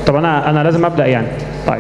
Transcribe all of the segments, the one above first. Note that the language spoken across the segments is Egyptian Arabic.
طب انا انا لازم ابدا يعني طيب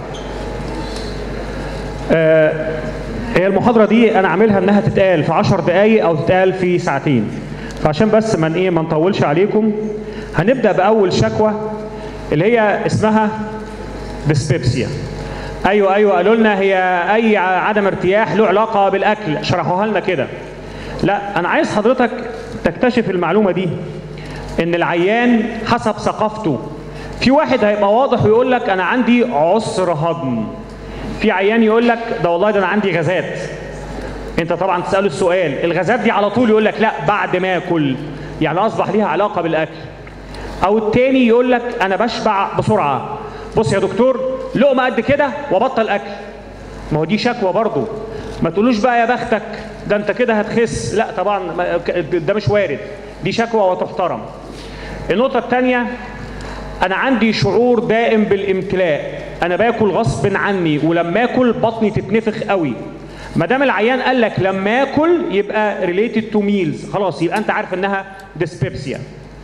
آه هي المحاضره دي انا عاملها انها تتقال في 10 دقائق او تتقال في ساعتين فعشان بس من ايه ما نطولش عليكم هنبدا باول شكوى اللي هي اسمها ديسبيبسيا ايوه ايوه قالوا لنا هي اي عدم ارتياح له علاقه بالاكل شرحوها لنا كده لا انا عايز حضرتك تكتشف المعلومه دي ان العيان حسب ثقافته في واحد هيبقى واضح ويقول لك انا عندي عسر هضم في عيان يقول لك ده والله ده انا عندي غازات انت طبعا تساله السؤال الغازات دي على طول يقول لك لا بعد ما اكل يعني اصبح ليها علاقه بالاكل او التاني يقول لك انا بشبع بسرعه بص يا دكتور لقمه قد كده وبطل اكل ما هو دي شكوى برضه ما تقولوش بقى يا بختك ده انت كده هتخس لا طبعا ده مش وارد دي شكوى وتحترم النقطه الثانيه انا عندي شعور دائم بالامتلاء انا باكل غصب عني ولما اكل بطني تتنفخ قوي ما دام العيان قال لك لما اكل يبقى ريليتد تو ميلز خلاص يبقى انت عارف انها ديسبيبسيا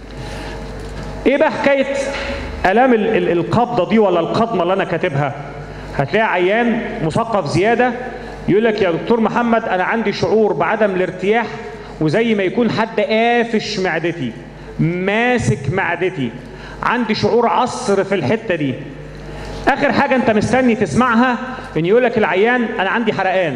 ايه بقى حكايه الام القبضه دي ولا القضمه اللي انا كاتبها هتلاقي عيان مثقف زياده يقول لك يا دكتور محمد انا عندي شعور بعدم الارتياح وزي ما يكون حد قافش معدتي ماسك معدتي عندي شعور عصر في الحته دي اخر حاجه انت مستني تسمعها ان يقول لك العيان انا عندي حرقان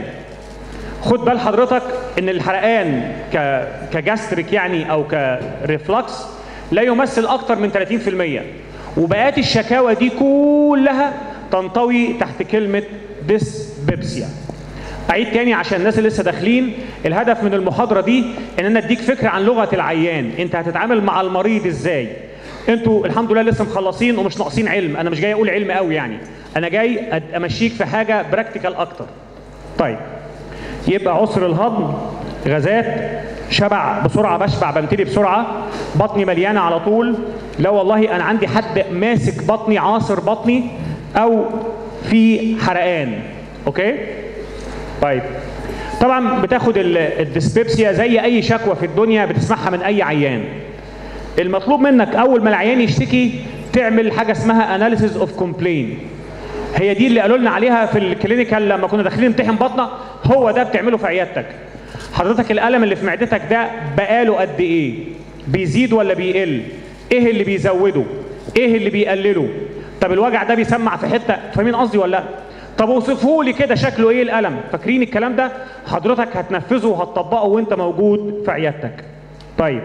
خد بال حضرتك ان الحرقان ك كجاستريك يعني او كريفلكس لا يمثل اكتر من 30% وبقات الشكاوى دي كلها تنطوي تحت كلمه ديسبيبسيا اعيد تاني عشان الناس اللي لسه داخلين الهدف من المحاضره دي ان انا اديك فكره عن لغه العيان انت هتتعامل مع المريض ازاي انتوا الحمد لله لسه مخلصين ومش ناقصين علم انا مش جاي اقول علم قوي يعني انا جاي امشيك في حاجه براكتيكال اكتر طيب يبقى عسر الهضم غازات شبع بسرعه بشبع بمتلي بسرعه بطني مليانه على طول لا والله انا عندي حد ماسك بطني عاصر بطني او في حرقان اوكي طيب طبعا بتاخد الديسبيبسيا زي اي شكوى في الدنيا بتسمعها من اي عيان المطلوب منك اول ما العيان يشتكي تعمل حاجه اسمها اناليسيز اوف كومبلين هي دي اللي قالوا لنا عليها في الكلينيكال لما كنا داخلين نمتحن بطنه هو ده بتعمله في عيادتك حضرتك الالم اللي في معدتك ده بقاله قد ايه بيزيد ولا بيقل ايه اللي بيزوده ايه اللي بيقلله طب الوجع ده بيسمع في حته فاهمين قصدي ولا لا طب اوصفه لي كده شكله ايه الالم فاكرين الكلام ده حضرتك هتنفذه وهتطبقه وانت موجود في عيادتك طيب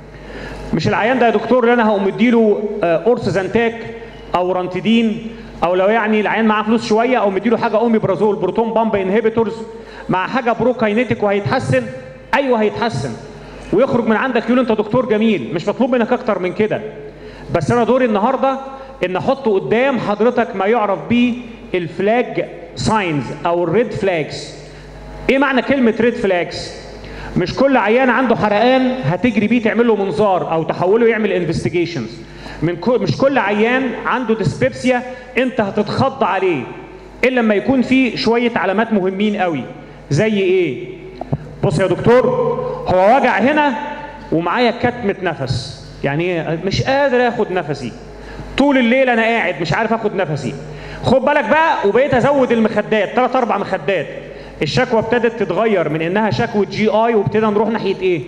مش العيان ده يا دكتور اللي انا هقوم مديله قرص زنتاك او رانتيدين او لو يعني العيان معاه فلوس شويه او مديله حاجه اوميبرازول بروتون بامب انهبيتورز مع حاجه بروكاينيتيك وهيتحسن ايوه هيتحسن ويخرج من عندك يقول انت دكتور جميل مش مطلوب منك اكتر من كده بس انا دوري النهارده ان احط قدام حضرتك ما يعرف بيه الفلاج ساينز او الريد فلاجز ايه معنى كلمه ريد فلاجز مش كل عيان عنده حرقان هتجري بيه تعمل له منظار او تحوله يعمل انفستيجيشنز من كل مش كل عيان عنده ديسبيبسيا انت هتتخض عليه الا لما يكون في شويه علامات مهمين قوي زي ايه بص يا دكتور هو وجع هنا ومعايا كتمه نفس يعني مش قادر اخد نفسي طول الليل انا قاعد مش عارف اخد نفسي خد بالك بقى وبقيت ازود المخدات ثلاث اربع مخدات الشكوى ابتدت تتغير من انها شكوى جي اي وابتدينا نروح ناحيه ايه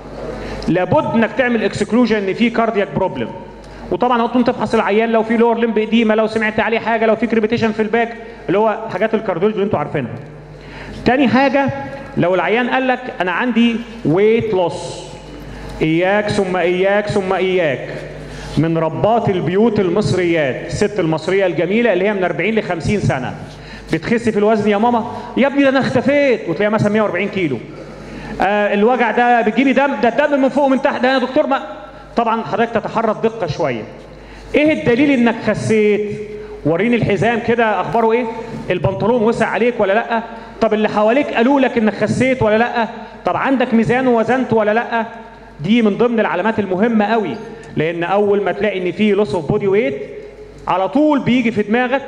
لابد انك تعمل اكسكلوجن ان في كاردياك بروبلم وطبعا هتقوم تفحص العيان لو في لور لمب اديما لو سمعت عليه حاجه لو في كريبيتيشن في الباك اللي هو حاجات الكارديولوجي اللي انتوا عارفينها تاني حاجه لو العيان قال لك انا عندي ويت لوس اياك ثم اياك ثم اياك من ربات البيوت المصريات الست المصريه الجميله اللي هي من 40 ل 50 سنه بتخسي في الوزن يا ماما يا ابني ده انا اختفيت وتلاقيها مثلا 140 كيلو آه الوجع ده بتجيبي دم ده الدم من فوق ومن تحت ده يا دكتور ما طبعا حضرتك تتحرى الدقه شويه ايه الدليل انك خسيت وريني الحزام كده اخباره ايه البنطلون وسع عليك ولا لا طب اللي حواليك قالوا لك انك خسيت ولا لا طب عندك ميزان ووزنت ولا لا دي من ضمن العلامات المهمه قوي لان اول ما تلاقي ان في لوس اوف بودي ويت على طول بيجي في دماغك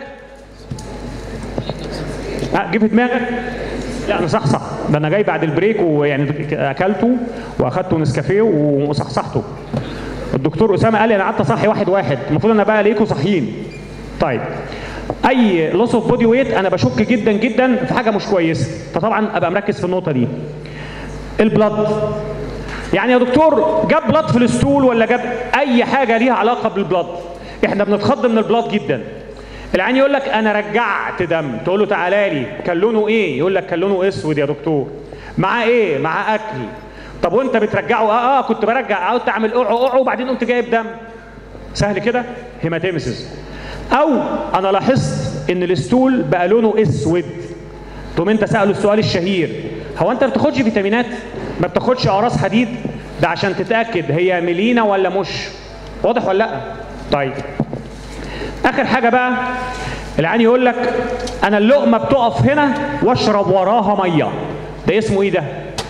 ها جه في دماغك لا انا صح صح ده انا جاي بعد البريك ويعني اكلته واخدته نسكافيه وصحصحته الدكتور اسامه قال لي انا قعدت اصحي واحد واحد المفروض انا بقى الاقيكم صاحيين طيب اي لوس اوف بودي ويت انا بشك جدا جدا في حاجه مش كويسه فطبعا ابقى مركز في النقطه دي البلد يعني يا دكتور جاب بلد في الستول ولا جاب اي حاجه ليها علاقه بالبلد احنا بنتخض من البلد جدا العين يقول لك انا رجعت دم تقول له تعالى لي كان لونه ايه يقول لك كان لونه اسود يا دكتور معاه ايه معاه اكل طب وانت بترجعه اه اه كنت برجع قعدت اعمل قعو قعو وبعدين قمت جايب دم سهل كده هيماتيمسيس او انا لاحظت ان الستول بقى لونه اسود تقوم انت ساله السؤال الشهير هو انت ما بتاخدش فيتامينات ما بتاخدش اقراص حديد ده عشان تتاكد هي ميلينا ولا مش واضح ولا لا طيب اخر حاجه بقى العين يقول لك انا اللقمه بتقف هنا واشرب وراها ميه ده اسمه ايه ده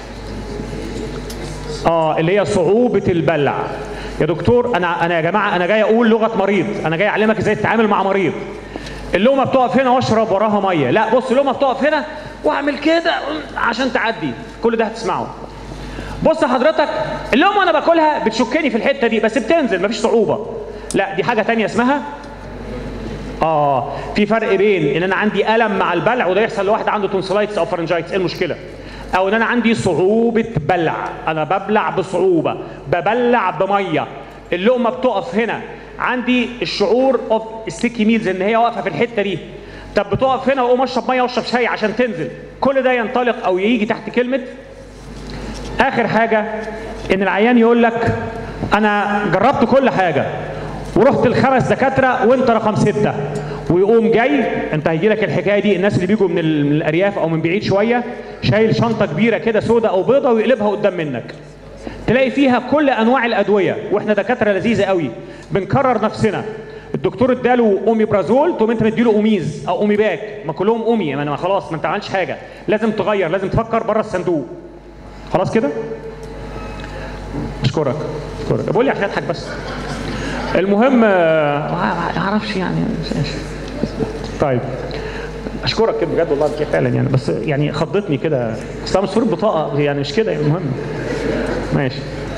اه اللي هي صعوبه البلع يا دكتور انا انا يا جماعه انا جاي اقول لغه مريض انا جاي اعلمك ازاي تتعامل مع مريض اللقمه بتقف هنا واشرب وراها ميه لا بص اللقمه بتقف هنا واعمل كده عشان تعدي كل ده هتسمعه بص حضرتك اللقمه انا باكلها بتشكني في الحته دي بس بتنزل مفيش صعوبه لا دي حاجه تانية اسمها اه في فرق بين ان انا عندي الم مع البلع وده يحصل لواحد عنده تونسلايتس او فرنجايتس ايه المشكله او ان انا عندي صعوبه بلع انا ببلع بصعوبه ببلع بميه اللقمه بتقف هنا عندي الشعور اوف ستيكي ميلز ان هي واقفه في الحته دي طب بتقف هنا واقوم اشرب ميه واشرب شاي عشان تنزل كل ده ينطلق او يجي تحت كلمه اخر حاجه ان العيان يقول لك انا جربت كل حاجه ورحت الخمس دكاتره وانت رقم سته ويقوم جاي انت هيجي لك الحكايه دي الناس اللي بيجوا من, ال- من الارياف او من بعيد شويه شايل شنطه كبيره كده سودة او بيضه ويقلبها قدام منك تلاقي فيها كل انواع الادويه واحنا دكاتره لذيذه قوي بنكرر نفسنا الدكتور اداله اوميبرازول تقوم انت مديله اوميز او اوميباك ما كلهم اومي ما انا خلاص ما انت عملتش حاجه لازم تغير لازم تفكر بره الصندوق خلاص كده اشكرك اشكرك بقول لي عشان اضحك بس المهم آه، ما اعرفش يعني طيب اشكرك كده بجد والله بجد فعلا يعني بس يعني خضتني كده اصل أنا مش صورة بطاقه يعني مش كده يعني المهم ماشي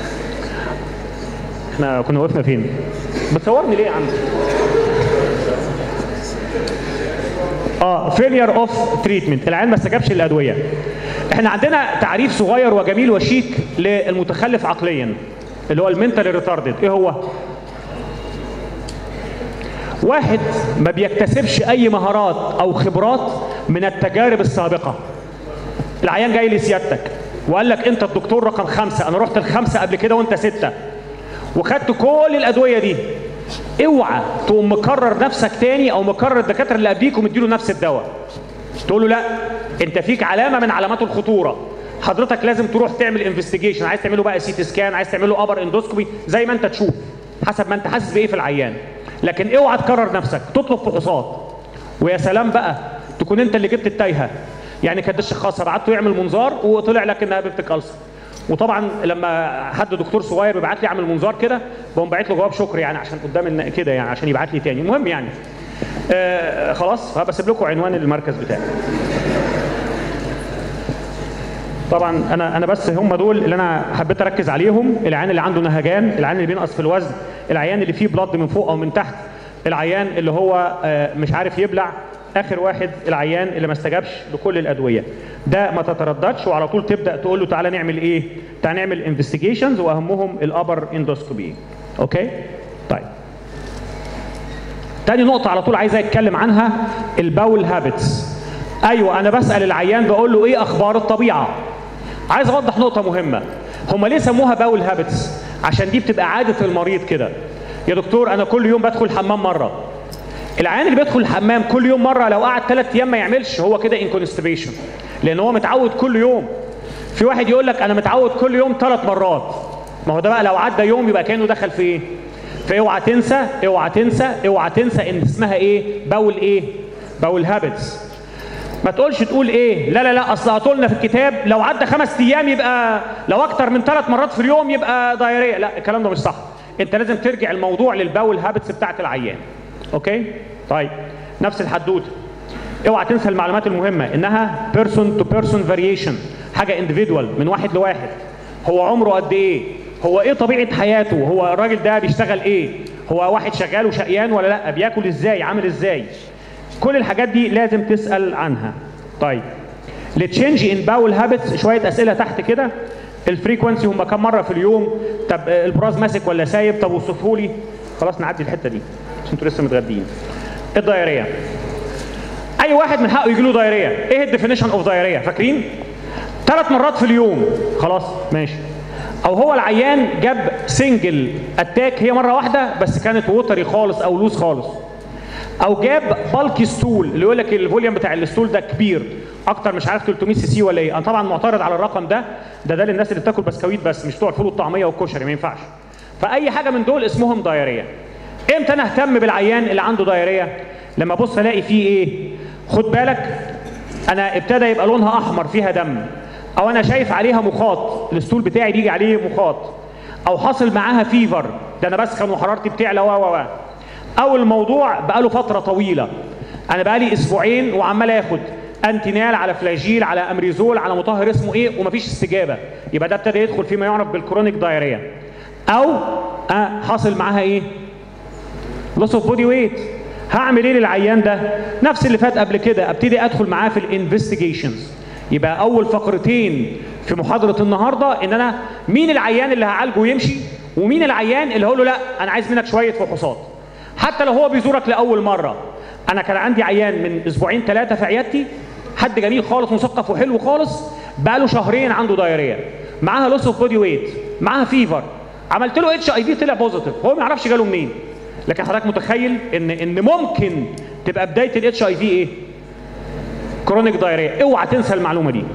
احنا كنا وقفنا فين بتصورني ليه يا عم اه فيلير اوف تريتمنت العيان ما استجابش للادويه احنا عندنا تعريف صغير وجميل وشيك للمتخلف عقليا اللي هو المنتال ريتاردد ايه هو واحد ما بيكتسبش اي مهارات او خبرات من التجارب السابقه العيان جاي لسيادتك وقال لك انت الدكتور رقم خمسة انا رحت الخمسة قبل كده وانت ستة وخدت كل الادوية دي اوعى تقوم مكرر نفسك تاني او مكرر الدكاتره اللي قبليك ومديله نفس الدواء تقول له لا انت فيك علامه من علامات الخطوره حضرتك لازم تروح تعمل انفستيجيشن عايز تعمله بقى سي تي سكان عايز تعمله ابر اندوسكوبي زي ما انت تشوف حسب ما انت حاسس بايه في العيان لكن اوعى تكرر نفسك تطلب فحوصات ويا سلام بقى تكون انت اللي جبت التايهه يعني كدش خاصه بعته يعمل منظار وطلع لك انها بيبتيك ألسر وطبعا لما حد دكتور صغير بيبعت لي اعمل منظار كده بقوم باعت له جواب شكر يعني عشان قدام الن- كده يعني عشان يبعت لي تاني المهم يعني آه خلاص هبسيب لكم عنوان المركز بتاعي طبعا انا انا بس هم دول اللي انا حبيت اركز عليهم العيان اللي عنده نهجان العيان اللي بينقص في الوزن العيان اللي فيه بلاد من فوق او من تحت العيان اللي هو آه، مش عارف يبلع اخر واحد العيان اللي ما استجابش لكل الادويه ده ما تترددش وعلى طول تبدا تقول له تعالى نعمل ايه تعالى نعمل انفستيجيشنز واهمهم الابر اندوسكوبي اوكي طيب تاني نقطة على طول عايز اتكلم عنها الباول هابتس. ايوه انا بسأل العيان بقول له ايه اخبار الطبيعة؟ عايز اوضح نقطة مهمة. هم ليه سموها باول هابتس؟ عشان دي بتبقى عادة المريض كده. يا دكتور انا كل يوم بدخل الحمام مرة. العيان اللي بيدخل الحمام كل يوم مرة لو قعد ثلاث ايام ما يعملش هو كده انكونستيبيشن. لان هو متعود كل يوم. في واحد يقول لك انا متعود كل يوم ثلاث مرات. ما هو ده بقى لو عدى يوم يبقى كانه دخل في ايه؟ فاوعى تنسى اوعى تنسى اوعى تنسى ان اسمها ايه باول ايه باول هابتس ما تقولش تقول ايه لا لا لا اصل هتقولنا في الكتاب لو عدى خمس ايام يبقى لو اكتر من ثلاث مرات في اليوم يبقى دايريه لا الكلام ده مش صح انت لازم ترجع الموضوع للباول هابتس بتاعت العيان اوكي طيب نفس الحدوته اوعى تنسى المعلومات المهمه انها بيرسون تو بيرسون فاريشن حاجه انديفيدوال من واحد لواحد هو عمره قد ايه هو ايه طبيعه حياته هو الراجل ده بيشتغل ايه هو واحد شغال وشقيان ولا لا بياكل ازاي عامل ازاي كل الحاجات دي لازم تسال عنها طيب التشينج ان باول هابتس شويه اسئله تحت كده الفريكونسي هم كم مره في اليوم طب البراز ماسك ولا سايب طب وصفه لي خلاص نعدي الحته دي عشان انتوا لسه متغدين الدايريه اي واحد من حقه يجي له دايريه ايه الديفينيشن اوف دايريه فاكرين ثلاث مرات في اليوم خلاص ماشي او هو العيان جاب سنجل اتاك هي مره واحده بس كانت ووتري خالص او لوز خالص او جاب بالكي ستول اللي يقول لك الفوليوم بتاع الستول ده كبير اكتر مش عارف 300 سي سي ولا ايه انا طبعا معترض على الرقم ده ده ده للناس اللي بتاكل بسكويت بس مش بتوع الفول والطعميه والكشري ما ينفعش فاي حاجه من دول اسمهم دايريه امتى انا اهتم بالعيان اللي عنده دايريه لما ابص الاقي فيه ايه خد بالك انا ابتدى يبقى لونها احمر فيها دم او انا شايف عليها مخاط الستول بتاعي بيجي عليه مخاط او حاصل معاها فيفر ده انا بسخن وحرارتي بتعلى و و و او الموضوع بقاله فتره طويله انا بقالي اسبوعين وعمال اخد انتينال على فلاجيل على امريزول على مطهر اسمه ايه ومفيش استجابه يبقى ده ابتدى يدخل فيما يعرف بالكرونيك دايريا او آه حاصل معاها ايه لوس اوف بودي ويت هعمل ايه للعيان ده نفس اللي فات قبل كده ابتدي ادخل معاه في الانفستيجيشنز يبقى اول فقرتين في محاضره النهارده ان انا مين العيان اللي هعالجه ويمشي ومين العيان اللي هقول له لا انا عايز منك شويه فحوصات حتى لو هو بيزورك لاول مره انا كان عندي عيان من اسبوعين ثلاثه في عيادتي حد جميل خالص مثقف وحلو خالص بقى له شهرين عنده دايريه معاها لوس اوف بودي ويت معاها فيفر عملت له اتش اي في طلع بوزيتيف هو ما يعرفش جاله منين لكن حضرتك متخيل ان ان ممكن تبقى بدايه الاتش اي في ايه كرونيك دايريا اوعى تنسى المعلومه دي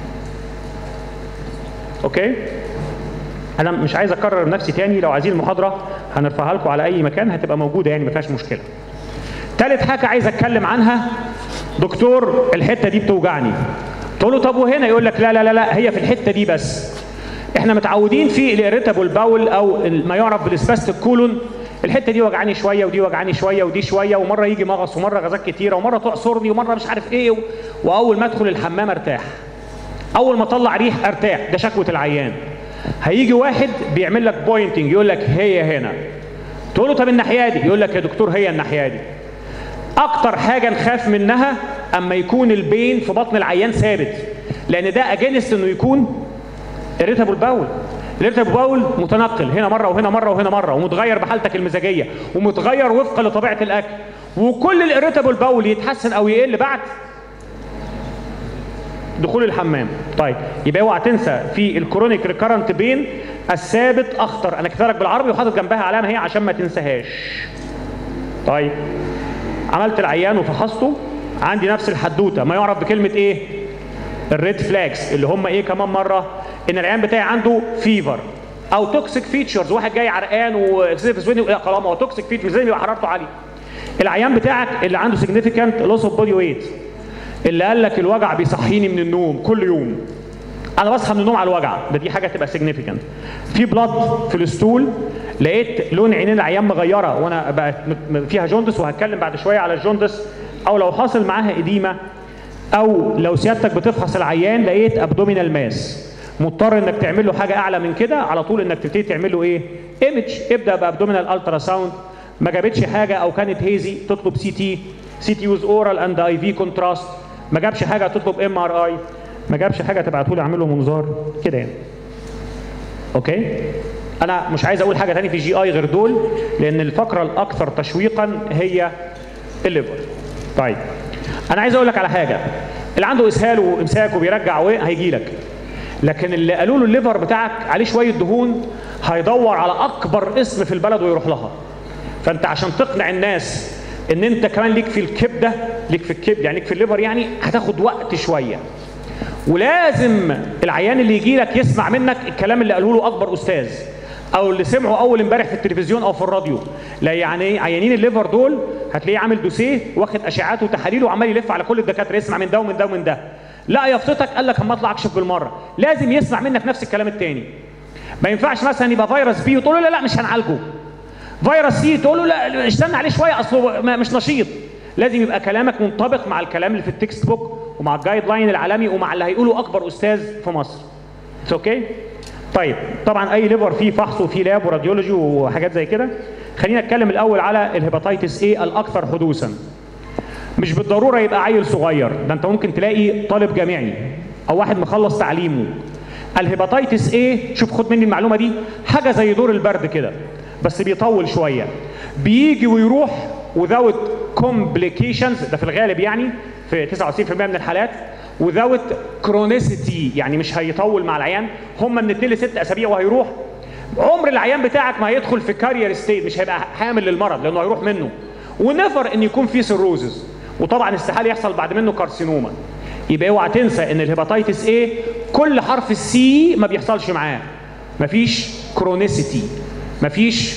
اوكي انا مش عايز اكرر نفسي تاني لو عايزين المحاضره هنرفعها لكم على اي مكان هتبقى موجوده يعني ما فيهاش مشكله ثالث حاجه عايز اتكلم عنها دكتور الحته دي بتوجعني تقول له طب وهنا يقول لك لا لا لا لا هي في الحته دي بس احنا متعودين في الاريتابل باول او ما يعرف بالسباستيك كولون الحته دي وجعاني شويه ودي وجعاني شويه ودي شويه ومره يجي مغص ومره غازات كتيره ومره تعصرني ومره مش عارف ايه و... واول ما ادخل الحمام ارتاح اول ما اطلع ريح ارتاح ده شكوه العيان هيجي واحد بيعمل لك بوينتنج يقول لك هي هنا تقول له طب الناحيه دي يقول لك يا دكتور هي الناحيه دي اكتر حاجه نخاف منها اما يكون البين في بطن العيان ثابت لان ده اجينست انه يكون اريتابل باول الاريتابل باول متنقل هنا مره وهنا مره وهنا مره ومتغير بحالتك المزاجيه ومتغير وفقا لطبيعه الاكل وكل الاريتابل باول يتحسن او يقل بعد دخول الحمام طيب يبقى اوعى تنسى في الكرونيك ريكارنت بين الثابت اخطر انا كتبت لك بالعربي وحاطط جنبها علامه هي عشان ما تنساهاش طيب عملت العيان وفحصته عندي نفس الحدوته ما يعرف بكلمه ايه الريد فلاجز اللي هم ايه كمان مره ان العيان بتاعي عنده فيفر او توكسيك فيتشرز واحد جاي عرقان واكسيف سويني لا خلاص هو توكسيك فيتشرز زي ما حرارته عاليه العيان بتاعك اللي عنده سيجنيفيكانت لوس اوف بودي ويت اللي قال لك الوجع بيصحيني من النوم كل يوم انا بصحى من النوم على الوجع ده دي حاجه تبقى سيجنيفيكانت في بلاد في الستول لقيت لون عينين العيان مغيره وانا بقت فيها جوندس وهتكلم بعد شويه على الجوندس او لو حاصل معاها اديمه او لو سيادتك بتفحص العيان لقيت ابدومينال ماس مضطر انك تعمل له حاجه اعلى من كده على طول انك تبتدي تعمل له ايه ايمج ابدا بابدومينال الترا ساوند ما جابتش حاجه او كانت هيزي تطلب سي تي سي تي يوز اورال اند اي في كونتراست ما جابش حاجه تطلب ام ار اي ما جابش حاجه تبعته لي اعمل له منظار كده يعني اوكي انا مش عايز اقول حاجه ثانيه في جي اي غير دول لان الفقره الاكثر تشويقا هي الليفر طيب انا عايز اقول لك على حاجه اللي عنده اسهال وامساك وبيرجع هيجي لك لكن اللي قالوا له الليفر بتاعك عليه شويه دهون هيدور على اكبر اسم في البلد ويروح لها فانت عشان تقنع الناس ان انت كمان ليك في الكبده ليك في الكبد يعني ليك في الليفر يعني هتاخد وقت شويه ولازم العيان اللي يجي لك يسمع منك الكلام اللي قاله له اكبر استاذ او اللي سمعه اول امبارح في التلفزيون او في الراديو لا يعني عيانين الليفر دول هتلاقيه عامل دوسيه واخد اشعاعات وتحاليل وعمال يلف على كل الدكاتره يسمع من ده ومن ده ومن ده لا يفطتك قال لك اما اطلع اكشف بالمره لازم يسمع منك نفس الكلام التاني ما ينفعش مثلا يبقى فيروس بي وتقول له لا لا مش هنعالجه فيروس سي تقول له لا استنى عليه شويه اصله مش نشيط لازم يبقى كلامك منطبق مع الكلام اللي في التكست بوك ومع الجايد لاين العالمي ومع اللي هيقوله اكبر استاذ في مصر اوكي okay? طيب طبعا اي ليفر فيه فحص وفيه لاب وراديولوجي وحاجات زي كده خلينا نتكلم الاول على الهيباتيتس ايه الاكثر حدوثا مش بالضروره يبقى عيل صغير ده انت ممكن تلاقي طالب جامعي او واحد مخلص تعليمه الهيباتيتس ايه شوف خد مني المعلومه دي حاجه زي دور البرد كده بس بيطول شويه بيجي ويروح without complications ده في الغالب يعني في 99% من الحالات without chronicity يعني مش هيطول مع العيان هم من 2 ل 6 اسابيع وهيروح عمر العيان بتاعك ما هيدخل في كارير ستيت مش هيبقى حامل للمرض لانه هيروح منه ونفر ان يكون في سيروزز وطبعا استحاله يحصل بعد منه كارسينوما يبقى اوعى تنسى ان الهيباتيتس ايه كل حرف السي ما بيحصلش معاه مفيش كرونيسيتي مفيش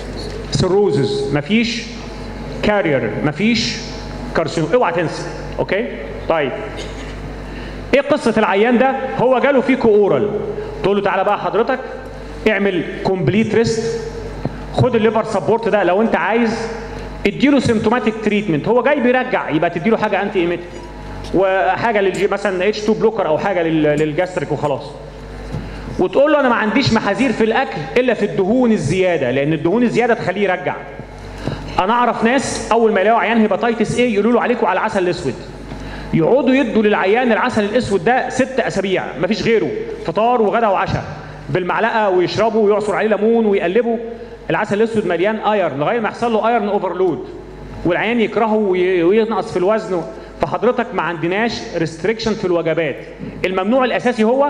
سيروزز مفيش كارير مفيش كارسينوما اوعى تنسى اوكي طيب ايه قصه العيان ده هو جاله فيكو اورال تقول له تعالى بقى حضرتك اعمل كومبليت ريست خد الليفر سبورت ده لو انت عايز اديله سيمتوماتيك تريتمنت هو جاي بيرجع يبقى تديله حاجه انتي ايميتيك وحاجه للجي مثلا اتش 2 بلوكر او حاجه للجاستريك وخلاص وتقول له انا ما عنديش محاذير في الاكل الا في الدهون الزياده لان الدهون الزياده تخليه يرجع انا اعرف ناس اول ما يلاقوا عيان هيباتيتس ايه يقولوا له عليكم على العسل الاسود يقعدوا يدوا للعيان العسل الاسود ده ست اسابيع مفيش غيره فطار وغدا وعشاء بالمعلقه ويشربوا ويعصر عليه ليمون ويقلبوا العسل الاسود مليان ايرن لغايه ما يحصل له ايرن اوفرلود والعيان يكرهه وينقص في الوزن فحضرتك ما عندناش ريستريكشن في الوجبات الممنوع الاساسي هو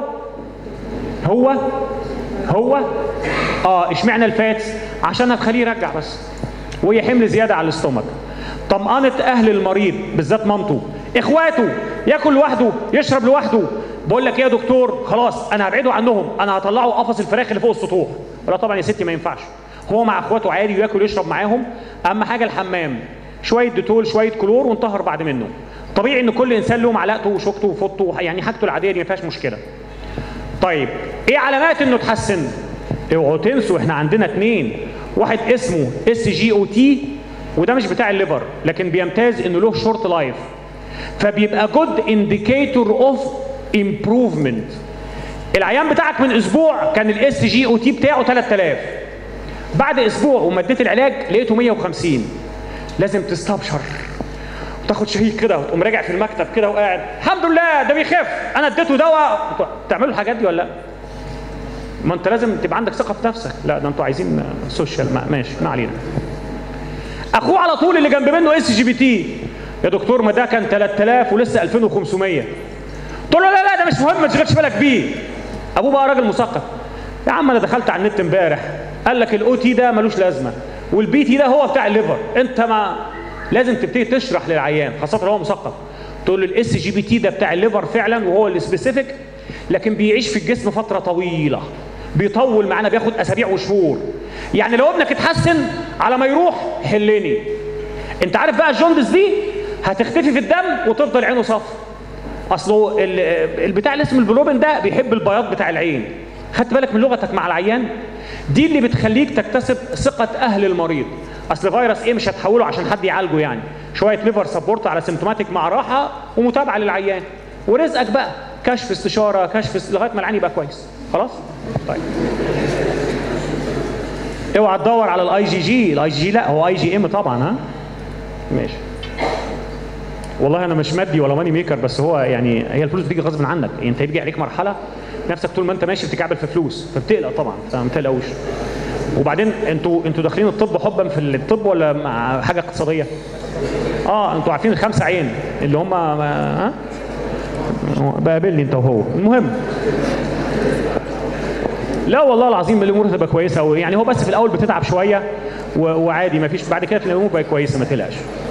هو هو اه اشمعنى الفات عشان هتخليه يرجع بس وهي حمل زياده على الاستومك طمأنة اهل المريض بالذات مامته اخواته ياكل لوحده يشرب لوحده بقول لك ايه يا دكتور خلاص انا هبعده عنهم انا هطلعه قفص الفراخ اللي فوق السطوح لا طبعا يا ستي ما ينفعش هو مع اخواته عادي وياكل ويشرب معاهم اهم حاجه الحمام شويه ديتول شويه كلور وانطهر بعد منه طبيعي ان كل انسان له معلقته وشوكته وفوطه يعني حاجته العاديه دي ما فيهاش مشكله طيب ايه علامات انه اتحسن اوعوا تنسوا احنا عندنا اثنين واحد اسمه اس جي او تي وده مش بتاع الليفر لكن بيمتاز انه له شورت لايف فبيبقى جود انديكيتور اوف امبروفمنت العيان بتاعك من اسبوع كان الاس جي او تي بتاعه 3000 بعد اسبوع وما اديت العلاج لقيته 150 لازم تستبشر وتاخد شهيق كده وتقوم راجع في المكتب كده وقاعد الحمد لله ده بيخف انا اديته دواء تعملوا الحاجات دي ولا لا؟ ما انت لازم تبقى عندك ثقه في نفسك لا ده انتوا عايزين سوشيال ما ماشي ما علينا اخوه على طول اللي جنب منه اس جي بي تي يا دكتور ما ده كان 3000 ولسه 2500 تقول له لا لا ده مش مهم ما تشغلش بالك بيه ابوه بقى راجل مثقف يا عم انا دخلت على النت امبارح قال لك الاو تي ده ملوش لازمه والبي تي ده هو بتاع الليفر انت ما لازم تبتدي تشرح للعيان خاصه لو هو مثقف تقول له الاس جي بي تي ده بتاع الليفر فعلا وهو السبيسيفيك لكن بيعيش في الجسم فتره طويله بيطول معانا بياخد اسابيع وشهور يعني لو ابنك اتحسن على ما يروح حلني انت عارف بقى الجوندس دي هتختفي في الدم وتفضل عينه صف اصله البتاع اللي اسمه البلوبين ده بيحب البياض بتاع العين خدت بالك من لغتك مع العيان دي اللي بتخليك تكتسب ثقه اهل المريض اصل فيروس ايه مش هتحوله عشان حد يعالجه يعني شويه ليفر سبورت على سيمتوماتيك مع راحه ومتابعه للعيان ورزقك بقى كشف استشاره كشف لغايه ما العين يبقى كويس خلاص طيب اوعى تدور على الاي جي جي الاي جي جي لا هو اي جي ام طبعا ها ماشي والله انا مش مادي ولا ماني ميكر بس هو يعني هي الفلوس بتيجي غصب عنك يعني انت يجي عليك مرحله نفسك طول ما انت ماشي بتكعبل في فلوس فبتقلق طبعا فما تقلقوش وبعدين انتوا انتوا داخلين الطب حبا في الطب ولا مع حاجه اقتصاديه؟ اه انتوا عارفين الخمسه عين اللي هم ها بقابلني انت وهو المهم لا والله العظيم الامور هتبقى كويسه يعني هو بس في الاول بتتعب شويه وعادي ما فيش بعد كده الامور بقت كويسه ما تقلقش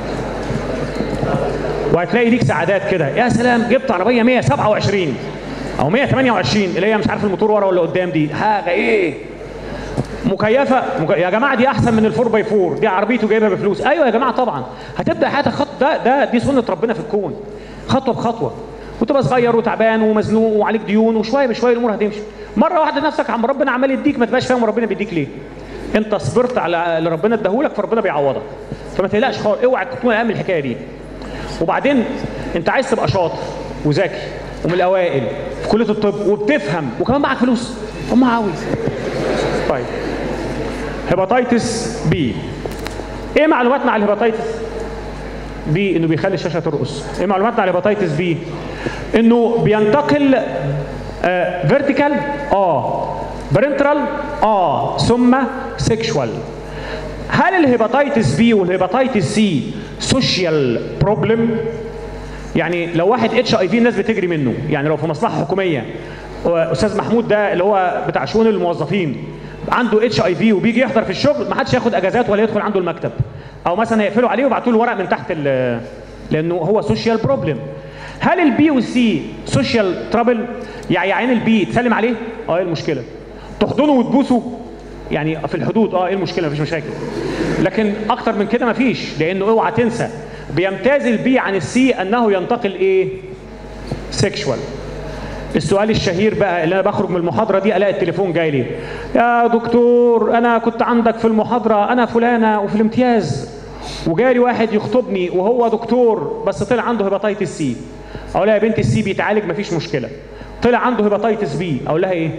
وهتلاقي ليك سعادات كده يا سلام جبت عربيه 127 او 128 اللي هي مش عارف الموتور ورا ولا قدام دي حاجه ايه مكيفه مك... يا جماعه دي احسن من الفور باي فور دي عربيته جايبها بفلوس ايوه يا جماعه طبعا هتبدا حياتك خط ده ده دي سنه ربنا في الكون خطوه بخطوه وتبقى صغير وتعبان ومزنوق وعليك ديون وشويه بشويه الامور هتمشي مره واحده نفسك عم ربنا عمال يديك ما تبقاش فاهم ربنا بيديك ليه انت صبرت على اللي ربنا اداهولك فربنا بيعوضك فما تقلقش خالص اوعى تكون اهم الحكايه دي وبعدين انت عايز تبقى شاطر وذكي ومن الاوائل في كليه الطب وبتفهم وكمان معاك فلوس هم عاوز طيب هيباتيتس بي ايه معلوماتنا على الهيباتيتس بي انه بيخلي الشاشه ترقص ايه معلوماتنا على الهيباتيتس بي انه بينتقل فيرتيكال اه برنترال اه ثم سيكشوال هل الهيباتيتس بي والهيباتيتس سي سوشيال بروبلم يعني لو واحد اتش اي في الناس بتجري منه يعني لو في مصلحه حكوميه استاذ محمود ده اللي هو بتاع شؤون الموظفين عنده اتش اي في وبيجي يحضر في الشغل ما حدش ياخد اجازات ولا يدخل عنده المكتب او مثلا هيقفلوا عليه ويبعتوا له ورق من تحت لانه هو سوشيال بروبلم هل البي والسي سوشيال ترابل يعني عين البي تسلم عليه اه ايه المشكله تحضنه وتبوسه يعني في الحدود اه ايه المشكله مفيش مشاكل لكن اكتر من كده مفيش لانه اوعى تنسى بيمتاز البي عن السي انه ينتقل ايه سيكشوال السؤال الشهير بقى اللي انا بخرج من المحاضره دي الاقي التليفون جاي لي يا دكتور انا كنت عندك في المحاضره انا فلانه وفي الامتياز وجالي واحد يخطبني وهو دكتور بس طلع عنده هيباتيتس سي اقول لها يا بنتي السي بيتعالج مفيش مشكله طلع عنده هيباتيتس بي اقول لها ايه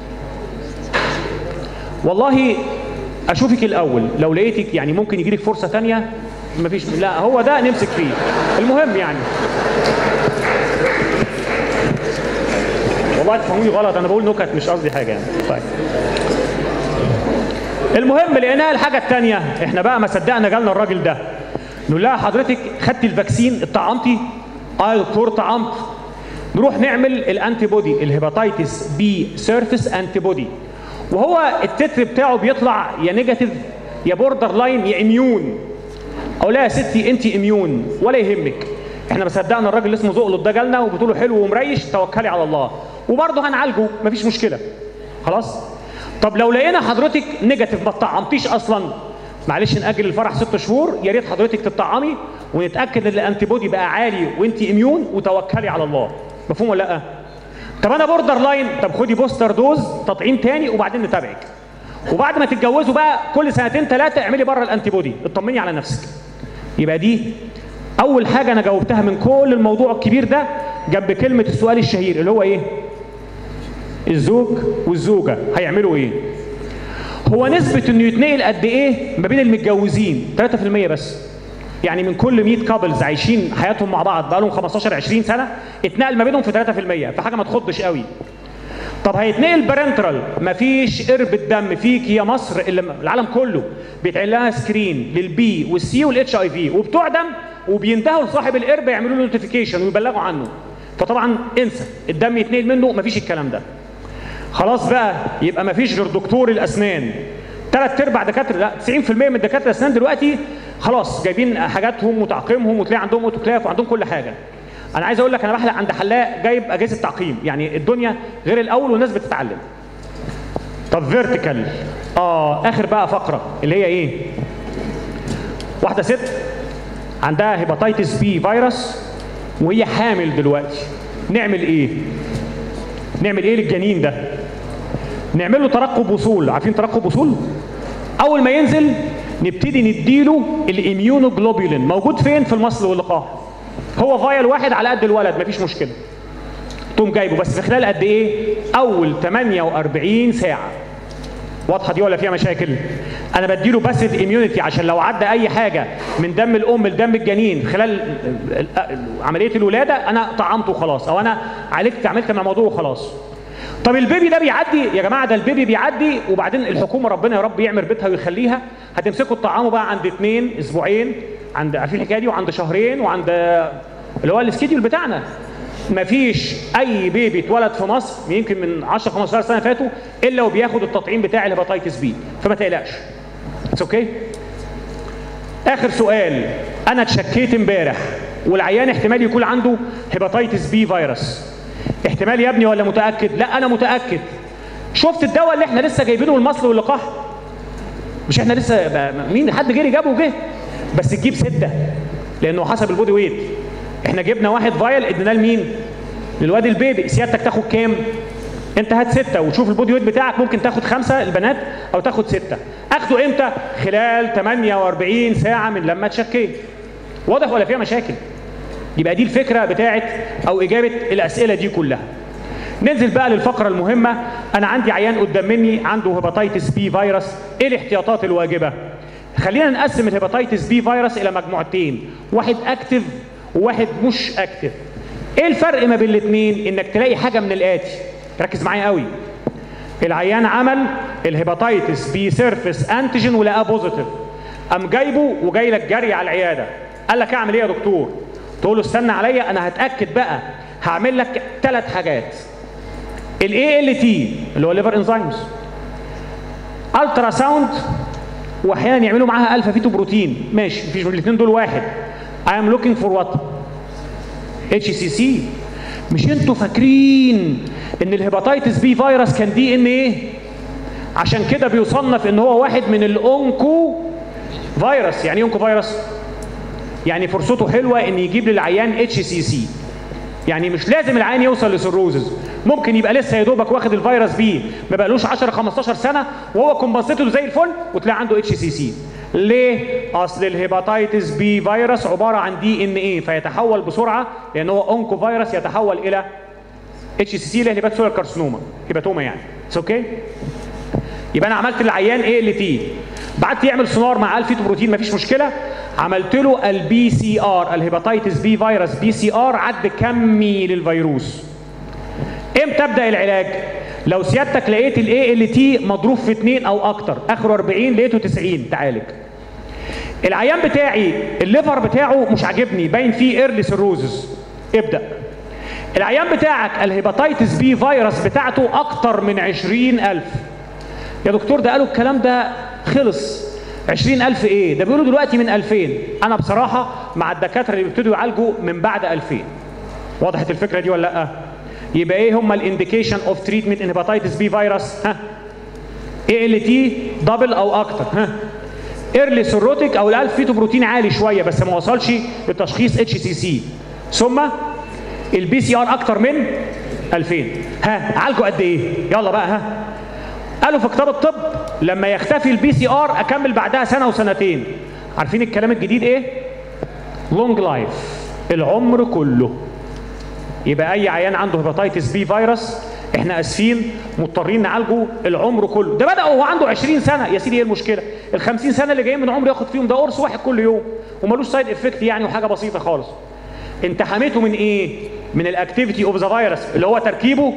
والله اشوفك الاول لو لقيتك يعني ممكن يجي لك فرصه ثانيه مفيش لا هو ده نمسك فيه المهم يعني والله تفهموني غلط انا بقول نكت مش قصدي حاجه يعني طيب المهم لقيناها الحاجه الثانيه احنا بقى ما صدقنا جالنا الراجل ده نقول لها حضرتك خدتي الفاكسين اتطعمتي اه يا دكتور طعمت نروح نعمل الانتي بودي الهيباتيتس بي سيرفيس انتي بودي وهو التتر بتاعه بيطلع يا نيجاتيف يا بوردر لاين يا اميون اقول لها يا ستي انت اميون ولا يهمك احنا ما صدقنا الراجل اللي اسمه زقلط ده جالنا وبتقول له حلو ومريش توكلي على الله وبرضه هنعالجه مفيش مشكله خلاص طب لو لقينا حضرتك نيجاتيف ما اتطعمتيش اصلا معلش ناجل الفرح ست شهور يا ريت حضرتك تطعمي ونتاكد ان الانتي بودي بقى عالي وانت اميون وتوكلي على الله مفهوم ولا لا طب انا بوردر لاين طب خدي بوستر دوز تطعيم تاني وبعدين نتابعك وبعد ما تتجوزوا بقى كل سنتين ثلاثه اعملي بره الانتي بودي اطمني على نفسك يبقى دي اول حاجه انا جاوبتها من كل الموضوع الكبير ده جنب كلمه السؤال الشهير اللي هو ايه الزوج والزوجه هيعملوا ايه هو نسبه انه يتنقل قد ايه ما بين المتجوزين 3% بس يعني من كل 100 كابلز عايشين حياتهم مع بعض بقالهم 15 20 سنه اتنقل ما بينهم في 3% فحاجه ما تخضش قوي طب هيتنقل بارنترال مفيش قرب الدم فيك يا مصر اللي العالم كله بيتعمل لها سكرين للبي والسي والاتش اي في وبتوع دم وبينتهوا لصاحب القرب يعملوا له نوتيفيكيشن ويبلغوا عنه فطبعا انسى الدم يتنقل منه مفيش الكلام ده خلاص بقى يبقى مفيش غير دكتور الاسنان ثلاث ارباع دكاتره لا 90% من دكاتره الاسنان دلوقتي خلاص جايبين حاجاتهم وتعقيمهم وتلاقي عندهم اوتوكلاف وعندهم كل حاجه انا عايز اقول لك انا بحلق عند حلاق جايب اجهزه تعقيم يعني الدنيا غير الاول والناس بتتعلم طب فيرتيكال اه اخر بقى فقره اللي هي ايه واحده ست عندها هيباتيتس بي فيروس وهي حامل دلوقتي نعمل ايه نعمل ايه للجنين ده نعمل له ترقب وصول عارفين ترقب وصول اول ما ينزل نبتدي نديله الاميونوجلوبولين موجود فين في المصل واللقاح هو فايل واحد على قد الولد مفيش مشكله تقوم جايبه بس في خلال قد ايه اول 48 ساعه واضحه دي ولا فيها مشاكل انا بديله باسيف اميونيتي عشان لو عدى اي حاجه من دم الام لدم الجنين خلال عمليه الولاده انا طعمته خلاص او انا عالجت عملت مع الموضوع وخلاص طب البيبي ده بيعدي يا جماعه ده البيبي بيعدي وبعدين الحكومه ربنا يا رب يعمر بيتها ويخليها هتمسكوا الطعام بقى عند اثنين اسبوعين عند عارفين الحكايه دي وعند شهرين وعند اللي هو السكيدول بتاعنا مفيش اي بيبي اتولد في مصر يمكن من 10 15 سنه فاتوا الا وبياخد التطعيم بتاع الهيباتيتس بي فما تقلقش اتس اوكي اخر سؤال انا اتشكيت امبارح والعيان احتمال يكون عنده هيباتيتس بي فيروس احتمال يا ابني ولا متاكد لا انا متاكد شفت الدواء اللي احنا لسه جايبينه المصل واللقاح مش احنا لسه مين حد جري جابه وجه بس تجيب سته لانه حسب البودي ويت احنا جبنا واحد فايل اديناه لمين للواد البيبي سيادتك تاخد كام انت هات ستة وشوف البودي ويت بتاعك ممكن تاخد خمسة البنات او تاخد ستة اخده امتى خلال 48 ساعة من لما تشكيت واضح ولا فيها مشاكل يبقى دي الفكرة بتاعت او اجابة الاسئلة دي كلها ننزل بقى للفقره المهمه انا عندي عيان قدام مني عنده هيباتيتس بي فيروس ايه الاحتياطات الواجبه خلينا نقسم الهيباتيتس بي فيروس الى مجموعتين واحد اكتف وواحد مش اكتف ايه الفرق ما بين الاثنين انك تلاقي حاجه من الاتي ركز معايا قوي العيان عمل الهيباتيتس بي سيرفيس انتيجين ولقاه بوزيتيف قام جايبه وجاي لك جري على العياده قال لك اعمل ايه يا دكتور تقول له استنى عليا انا هتاكد بقى هعمل لك ثلاث حاجات الاي ال تي اللي هو ليفر انزيمز الترا ساوند واحيانا يعملوا معاها الفا فيتو بروتين ماشي مفيش الاثنين دول واحد I am looking for what اتش سي سي مش انتوا فاكرين ان الهيباتيتس بي فيروس كان دي ان ايه عشان كده بيصنف ان هو واحد من الاونكو فيروس يعني ايه اونكو فيروس يعني فرصته حلوه ان يجيب للعيان اتش سي سي يعني مش لازم العيان يوصل لسيروزز ممكن يبقى لسه يا دوبك واخد الفيروس بيه ما بقالوش 10 15 سنه وهو كومبنسيتور زي الفل وتلاقي عنده اتش سي سي ليه؟ اصل الهيباتيتس بي فيروس عباره عن دي ان ايه فيتحول بسرعه لان هو اونكو فيروس يتحول الى اتش سي سي اللي هي هيباتوسيلر كارسينوما هيباتوما يعني اتس اوكي يبقى انا عملت للعيان ايه ال تي بعت يعمل سونار مع الفيتو بروتين مفيش مشكله عملت له البي سي ار الهيباتيتس بي فيروس بي سي ار عد كمي للفيروس امتى ابدا العلاج لو سيادتك لقيت الاي ال تي مضروب في 2 او اكتر اخره 40 لقيته 90 تعالج العيان بتاعي الليفر بتاعه مش عاجبني باين فيه ايرلي سيروزز ابدا العيان بتاعك الهيباتيتس بي فيروس بتاعته اكتر من 20000 يا دكتور ده قالوا الكلام ده خلص 20000 ايه ده بيقولوا دلوقتي من 2000 انا بصراحه مع الدكاتره اللي بيبتدوا يعالجوا من بعد 2000 وضحت الفكره دي ولا لا يبقى ايه هم الانديكيشن اوف تريتمنت ان هيباتيتس بي فيروس ها اي ال تي دبل او اكتر ها ايرلي سيروتيك او الالف فيتو بروتين عالي شويه بس ما وصلش لتشخيص اتش سي سي ثم البي سي ار اكتر من 2000 ها عالجوا قد ايه يلا بقى ها قالوا في كتاب الطب لما يختفي البي سي ار اكمل بعدها سنه وسنتين عارفين الكلام الجديد ايه لونج لايف العمر كله يبقى اي عيان عنده هيباتيتس بي فيروس احنا اسفين مضطرين نعالجه العمر كله ده بدا وهو عنده 20 سنه يا سيدي ايه المشكله ال 50 سنه اللي جايين من عمره ياخد فيهم ده قرص واحد كل يوم ومالوش سايد افكت يعني وحاجه بسيطه خالص انت حميته من ايه من الاكتيفيتي اوف ذا فيروس اللي هو تركيبه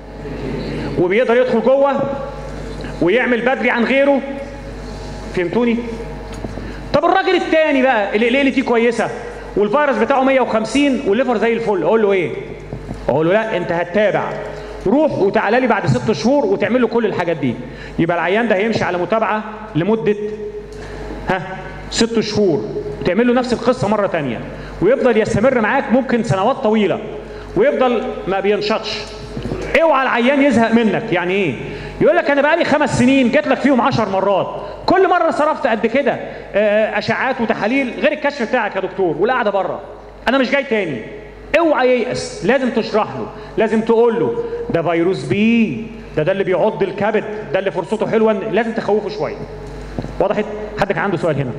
وبيقدر يدخل جوه ويعمل بدري عن غيره فهمتوني طب الراجل الثاني بقى اللي ليلتي كويسه والفيروس بتاعه 150 والليفر زي الفل اقول له ايه اقول له لا انت هتتابع روح وتعالى لي بعد ست شهور وتعمل له كل الحاجات دي يبقى العيان ده هيمشي على متابعه لمده ها ست شهور وتعمل له نفس القصه مره تانية ويفضل يستمر معاك ممكن سنوات طويله ويفضل ما بينشطش اوعى العيان يزهق منك يعني ايه يقول لك انا بقالي خمس سنين جيت لك فيهم عشر مرات كل مره صرفت قد كده اشعاعات وتحاليل غير الكشف بتاعك يا دكتور والقعده بره انا مش جاي تاني اوعى ييأس لازم تشرح له لازم تقول له ده فيروس بي ده ده اللي بيعض الكبد ده اللي فرصته حلوه لازم تخوفه شويه وضحت حد كان عنده سؤال هنا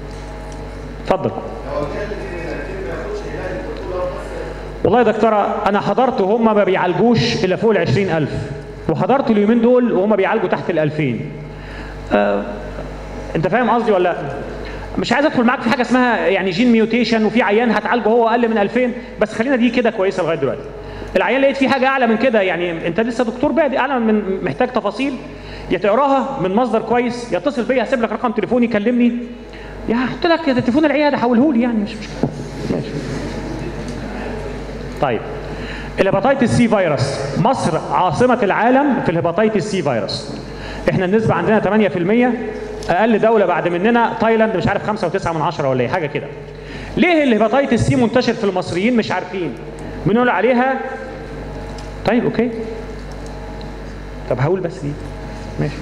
اتفضل والله يا دكتوره انا حضرت وهم ما بيعالجوش الا فوق ال 20000 وحضرت اليومين دول وهم بيعالجوا تحت ال 2000 أه انت فاهم قصدي ولا لا؟ مش عايز ادخل معاك في حاجه اسمها يعني جين ميوتيشن وفي عيان هتعالجه هو اقل من 2000 بس خلينا دي كده كويسه لغايه دلوقتي. العيان لقيت في حاجه اعلى من كده يعني انت لسه دكتور بادئ اعلى من محتاج تفاصيل يا تقراها من مصدر كويس يتصل بيا هسيب لك رقم تليفوني كلمني يا هحط لك تليفون العياده حوله لي يعني مش مشكله. ماشي. طيب الهيباتيتس سي فيروس مصر عاصمه العالم في الهيباتيتس سي فيروس. احنا النسبه عندنا 8% اقل دوله بعد مننا تايلاند مش عارف 5.9 من عشرة ولا ايه حاجه كده ليه الهيباتيتس سي منتشر في المصريين مش عارفين بنقول عليها طيب اوكي طب هقول بس دي ماشي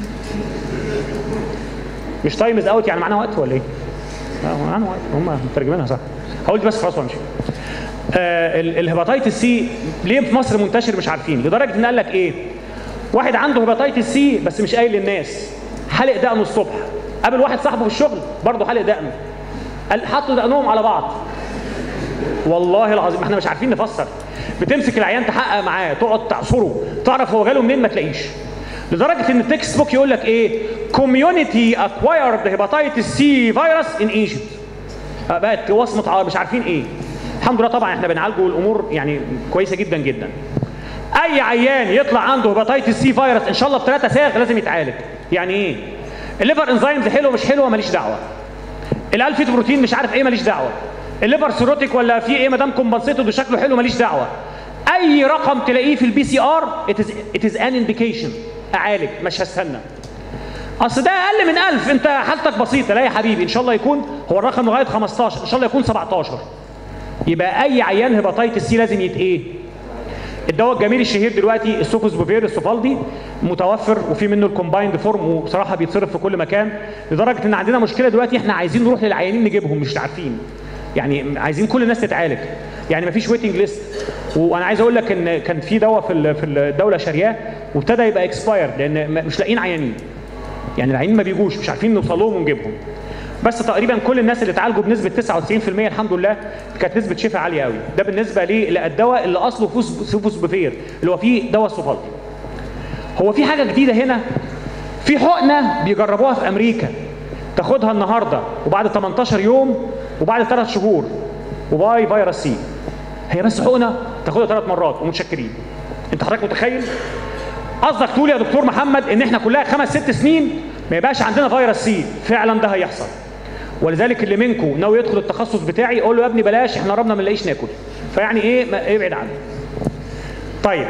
مش تايم از اوت يعني معانا وقت ولا ايه؟ لا معانا وقت هم مترجمينها صح هقول دي بس خلاص وامشي آه الهيباتيتس سي ليه في مصر منتشر مش عارفين لدرجه ان قال لك ايه واحد عنده هيباتيتس سي بس مش قايل للناس حلق دقنه الصبح قابل واحد صاحبه في الشغل برضه حلق دقنه قال حطوا دقنهم على بعض والله العظيم احنا مش عارفين نفسر بتمسك العيان تحقق معاه تقعد تعصره تعرف هو جاله منين ما تلاقيش لدرجه ان التكست بوك يقول لك ايه كوميونتي اكوايرد هيباتيتس سي فيروس ان ايجيبت بقت وصمه ع- مش عارفين ايه الحمد لله طبعا احنا بنعالجه الامور يعني كويسه جدا جدا اي عيان يطلع عنده هيباتيتس سي فيروس ان شاء الله بثلاثه ساغ لازم يتعالج يعني ايه الليفر انزيمز حلوه مش حلوه ماليش دعوه الالفيت بروتين مش عارف ايه ماليش دعوه الليفر سيروتيك ولا في ايه ما دام كومبنسيتد وشكله حلو ماليش دعوه اي رقم تلاقيه في البي سي ار ات از ان انديكيشن اعالج مش هستنى اصل ده اقل من 1000 انت حالتك بسيطه لا يا حبيبي ان شاء الله يكون هو الرقم لغايه 15 ان شاء الله يكون 17 يبقى اي عيان هيباتيتس سي لازم يت ايه الدواء الجميل الشهير دلوقتي السوفوسبوفير السوفالدي متوفر وفي منه الكومبايند فورم وبصراحه بيتصرف في كل مكان لدرجه ان عندنا مشكله دلوقتي احنا عايزين نروح للعيانين نجيبهم مش عارفين يعني عايزين كل الناس تتعالج يعني مفيش ويتنج ليست وانا عايز اقول لك ان كان في دواء في ال- في الدوله شارياه وابتدى يبقى اكسباير لان م- مش لاقيين عيانين يعني العيانين ما بيجوش مش عارفين نوصل لهم ونجيبهم بس تقريبا كل الناس اللي اتعالجوا بنسبه 99% الحمد لله كانت نسبه شفاء عاليه قوي ده بالنسبه للدواء اللي اصله فوس- سوفوسبوفير اللي هو فيه دواء السوفالدي هو في حاجه جديده هنا في حقنه بيجربوها في امريكا تاخدها النهارده وبعد 18 يوم وبعد 3 شهور وباي فيروس سي هي بس حقنه تاخدها ثلاث مرات ومتشكرين انت حضرتك متخيل قصدك تقول يا دكتور محمد ان احنا كلها خمس ست سنين ما يبقاش عندنا فيروس سي فعلا ده هيحصل ولذلك اللي منكم ناوي يدخل التخصص بتاعي اقول له يا ابني بلاش احنا قربنا ما نلاقيش ناكل فيعني ايه ما ابعد عنه طيب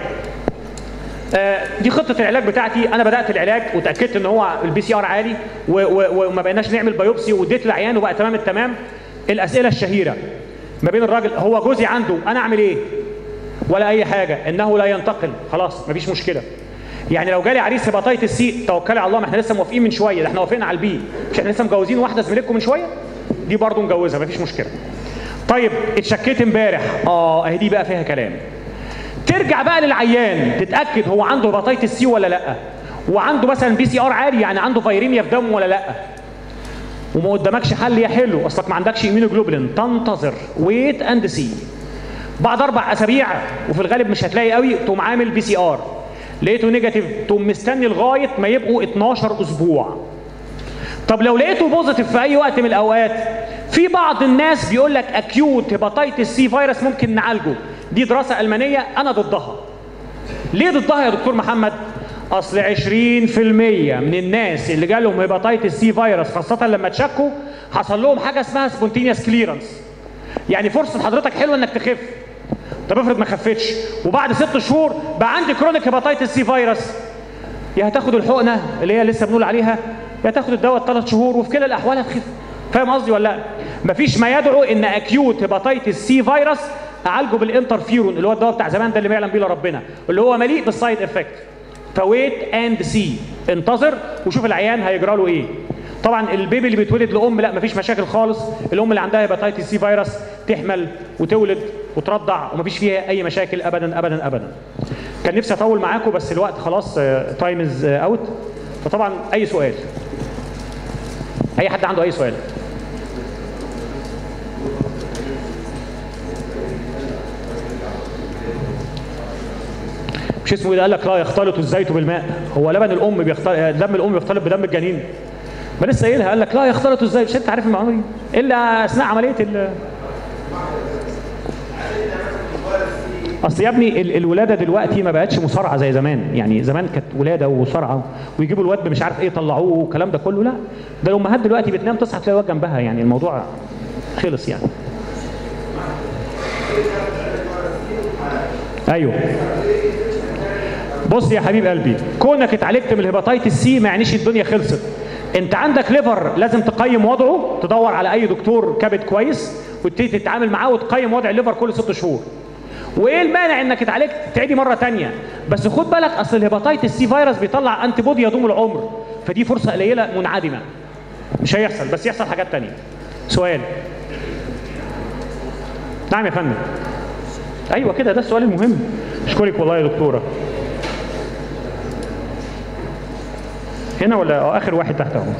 آه، دي خطه العلاج بتاعتي انا بدات العلاج وتاكدت ان هو البي سي ار عالي و- و- وما بقيناش نعمل بايوبسي واديت العيان وبقى تمام التمام الاسئله الشهيره ما بين الراجل هو جوزي عنده انا اعمل ايه ولا اي حاجه انه لا ينتقل خلاص مفيش مشكله يعني لو جالي عريس هيباتيتس سي توكلي على الله ما احنا لسه موافقين من شويه ده احنا وافقنا على البي مش احنا لسه مجوزين واحده زميلتكم من شويه دي برضه مجوزها مفيش مشكله طيب اتشكيت امبارح اه اهي دي بقى فيها كلام ترجع بقى للعيان تتاكد هو عنده هيباتيتس سي ولا لا وعنده مثلا بي سي ار عالي يعني عنده فيريميا في دمه ولا لا وما قدامكش حل يا حلو اصلك ما عندكش ايمينوجلوبولين تنتظر ويت اند سي بعد اربع اسابيع وفي الغالب مش هتلاقي قوي تقوم عامل بي سي ار لقيته نيجاتيف تقوم مستني لغايه ما يبقوا 12 اسبوع طب لو لقيته بوزيتيف في اي وقت من الاوقات في بعض الناس بيقول لك اكيوت هيباتيتس سي فيروس ممكن نعالجه دي دراسه المانيه انا ضدها ليه ضدها يا دكتور محمد اصل 20% من الناس اللي جالهم هيباتيتس سي فيروس خاصه لما تشكوا حصل لهم حاجه اسمها سبونتينيوس كليرنس يعني فرصه حضرتك حلوه انك تخف طب افرض ما خفتش وبعد ست شهور بقى عندي كرونيك هيباتيتس سي فيروس يا هتاخد الحقنه اللي هي لسه بنقول عليها يا تاخد الدواء ثلاث شهور وفي كلا الاحوال هتخف فاهم قصدي ولا لا؟ مفيش ما يدعو ان اكيوت هيباتيتس سي فيروس اعالجه بالانترفيرون اللي هو الدواء بتاع زمان ده اللي ما يعلم بيه الا ربنا اللي هو مليء بالسايد افكت فويت اند سي انتظر وشوف العيان هيجرى له ايه طبعا البيبي اللي بيتولد لام لا مفيش مشاكل خالص الام اللي عندها هيباتيتس سي فيروس تحمل وتولد وترضع ومفيش فيها اي مشاكل ابدا ابدا ابدا كان نفسي اطول معاكم بس الوقت خلاص تايم از اوت فطبعا اي سؤال اي حد عنده اي سؤال مش اسمه ايه ده قال لك لا يختلط الزيت بالماء هو لبن الام بيختلط دم الام بيختلط بدم الجنين ما لسه قايلها قال لك لا يختلط الزيت مش انت عارف المعلومه دي الا اثناء عمليه ال اصل يا ابني ال- الولاده دلوقتي ما بقتش مصارعه زي زمان يعني زمان كانت ولاده وصرعه ويجيبوا الواد مش عارف ايه يطلعوه والكلام ده كله لا ده الامهات دلوقتي بتنام تصحى تلاقي الواد جنبها يعني الموضوع خلص يعني ايوه بص يا حبيب قلبي كونك اتعالجت من الهيباتيتس سي ما يعنيش الدنيا خلصت انت عندك ليفر لازم تقيم وضعه تدور على اي دكتور كبد كويس وتبتدي تتعامل معاه وتقيم وضع الليفر كل ست شهور وايه المانع انك اتعالجت تعيدي مره تانية بس خد بالك اصل الهيباتيتس سي فيروس بيطلع انتي بودي يدوم العمر فدي فرصه قليله منعدمه مش هيحصل بس يحصل حاجات تانية سؤال نعم يا فندم ايوه كده ده السؤال المهم اشكرك والله يا دكتوره هنا ولا اه اخر واحد تحت اهو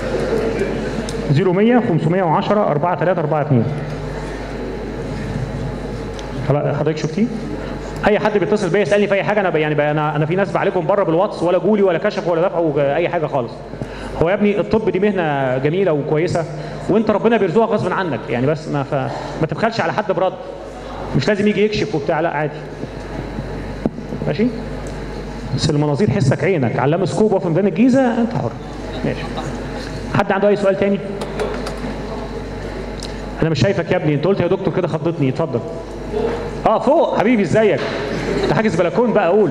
0100 510 4342 خلاص حضرتك شفتيه اي حد بيتصل بيا يسالني في اي حاجه انا ب- يعني ب- انا انا في ناس بعالجهم بره بالواتس ولا جولي ولا كشف ولا دفعوا اي حاجه خالص هو يا ابني الطب دي مهنه جميله وكويسه وانت ربنا بيرزقك غصب عنك يعني بس ما ف... ما تبخلش على حد برد مش لازم يجي يكشف وبتاع لا عادي ماشي بس المناظير حسك عينك علام سكوب وفي ميدان الجيزه انت حر ماشي حد عنده اي سؤال تاني انا مش شايفك يا ابني انت قلت يا دكتور كده خضتني اتفضل اه فوق حبيبي ازيك انت حاجز بلكون بقى قول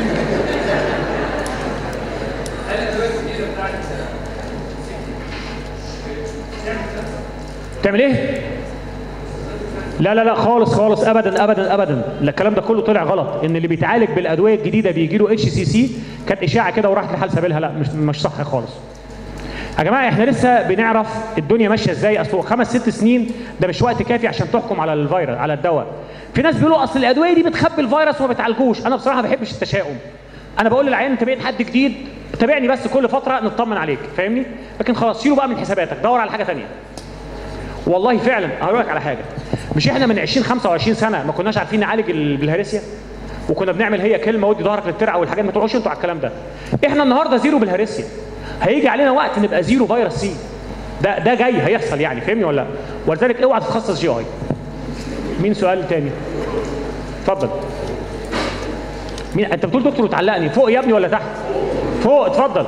تعمل ايه لا لا لا خالص خالص ابدا ابدا ابدا لا الكلام ده كله طلع غلط ان اللي بيتعالج بالادويه الجديده بيجي له اتش سي سي كانت اشاعه كده وراحت لحال سبيلها لا مش مش صح خالص يا جماعه احنا لسه بنعرف الدنيا ماشيه ازاي اصل خمس ست سنين ده مش وقت كافي عشان تحكم على الفيروس على الدواء في ناس بيقولوا اصل الادويه دي بتخبي الفيروس وما بتعالجوش انا بصراحه ما بحبش التشاؤم انا بقول للعيان انت بقيت حد جديد تابعني بس كل فتره نطمن عليك فاهمني لكن خلاص شيله بقى من حساباتك دور على حاجه ثانيه والله فعلا هقول لك على حاجه مش احنا من 20 25 سنه ما كناش عارفين نعالج ال- بالهرسيا وكنا بنعمل هي كلمه ودي ظهرك للترعه والحاجات ما تروحوش انتوا على الكلام ده احنا النهارده زيرو بالهرسيا هيجي علينا وقت نبقى زيرو فيروس سي ده ده جاي هيحصل يعني فاهمني ولا لا ولذلك اوعى تتخصص جي اي مين سؤال تاني اتفضل مين انت بتقول دكتور وتعلقني فوق يا ابني ولا تحت فوق اتفضل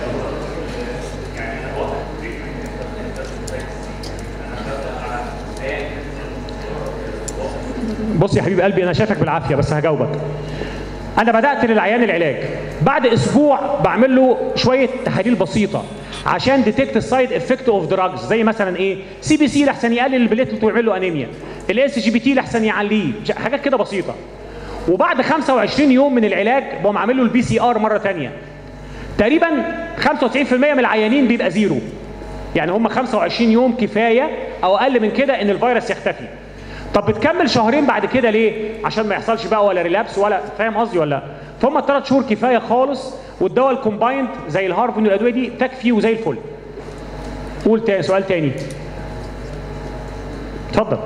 بص يا حبيب قلبي انا شايفك بالعافيه بس هجاوبك انا بدات للعيان العلاج بعد اسبوع بعمل له شويه تحاليل بسيطه عشان ديتكت السايد افكت اوف دراجز زي مثلا ايه سي بي سي لحسن يقلل البليتلت ويعمل له انيميا الاس جي بي تي لحسن يعليه ج- حاجات كده بسيطه وبعد 25 يوم من العلاج بقوم عامل له البي سي ار مره ثانيه تقريبا 95% من العيانين بيبقى زيرو يعني هم 25 يوم كفايه او اقل من كده ان الفيروس يختفي طب بتكمل شهرين بعد كده ليه عشان ما يحصلش بقى ولا ريلابس ولا فاهم قصدي ولا لا فهم الثلاث شهور كفايه خالص والدواء الكومبايند زي الهارفون والادويه دي تكفي وزي الفل قول تاني سؤال تاني اتفضل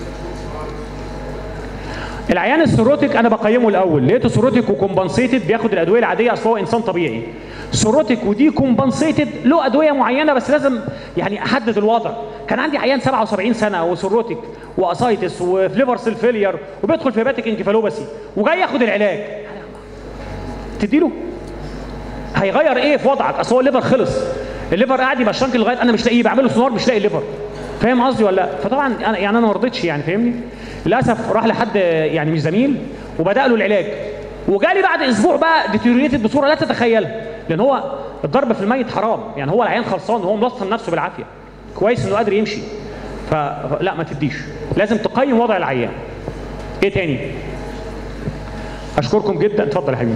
العيان السيروتيك انا بقيمه الاول لقيته سيروتيك وكومبنسيتد بياخد الادويه العاديه اصل هو انسان طبيعي سيروتيك ودي كومبنسيتد له ادويه معينه بس لازم يعني احدد الوضع كان عندي عيان 77 سنه وسيروتيك واسايتس وفليفر سيل فيلير وبيدخل في هيباتيك انكفالوباسي وجاي ياخد العلاج تديله هيغير ايه في وضعك اصل هو الليفر خلص الليفر قاعد يبقى شنك لغايه انا مش لاقيه بعمل له سونار مش لاقي الليفر فاهم قصدي ولا لا فطبعا انا يعني انا ما رضيتش يعني فاهمني للاسف راح لحد يعني مش زميل وبدا له العلاج وجالي بعد اسبوع بقى ديتيوريتد بصوره لا تتخيلها لان هو الضرب في الميت حرام يعني هو العيان خلصان وهو ملصم نفسه بالعافيه كويس انه قادر يمشي فلا ما تديش لازم تقيم وضع العيان ايه تاني اشكركم جدا اتفضل يا حبيبي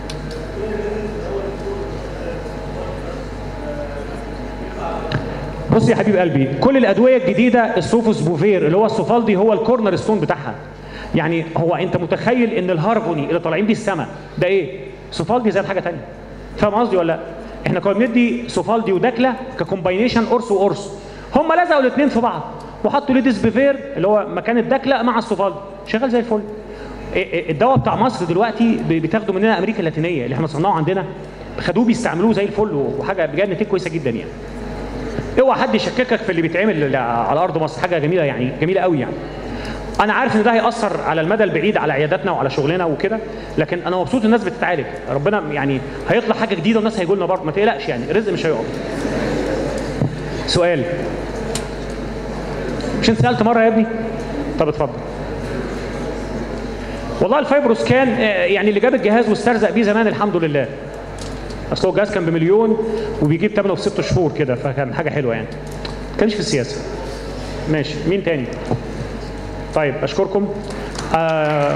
بص يا حبيب قلبي كل الادويه الجديده السوفوس بوفير اللي هو السوفالدي هو الكورنر ستون بتاعها يعني هو انت متخيل ان الهارفوني اللي طالعين بيه السما ده ايه سوفالدي زي حاجه ثانيه فاهم قصدي ولا لا احنا كنا بندي سوفالدي وداكلا ككومباينيشن قرص وقرص هم لزقوا الاثنين في بعض وحطوا ليديس بيفير اللي هو مكان الداكلا مع السوفالدي شغال زي الفل إيه- إيه الدواء بتاع مصر دلوقتي ب- بتاخده مننا امريكا اللاتينيه اللي احنا صنعوه عندنا خدوه بيستعملوه زي الفل وحاجه بجد نتيجه كويسه جدا يعني اوعى حد يشككك في اللي بيتعمل على ارض مصر حاجه جميله يعني جميله قوي يعني انا عارف ان ده هياثر على المدى البعيد على عياداتنا وعلى شغلنا وكده لكن انا مبسوط الناس بتتعالج ربنا يعني هيطلع حاجه جديده والناس هيجوا لنا برضه ما تقلقش يعني الرزق مش هيقف سؤال مش انت سالت مره يا ابني طب اتفضل والله الفايبروس كان آه، يعني اللي جاب الجهاز واسترزق بيه زمان الحمد لله اصل هو الجهاز كان بمليون وبيجيب ثمنه في ست شهور كده فكان حاجه حلوه يعني ما كانش في السياسه ماشي مين تاني طيب اشكركم آه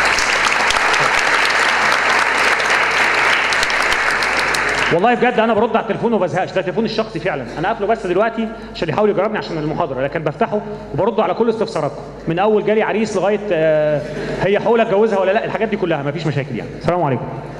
والله بجد انا برد على التليفون وما بزهقش ده تليفوني الشخصي فعلا انا قافله بس دلوقتي عشان يحاول يجربني عشان المحاضره لكن بفتحه وبرد على كل استفساراتكم من اول جالي عريس لغايه آه هي حول اتجوزها ولا لا الحاجات دي كلها مفيش مشاكل يعني السلام عليكم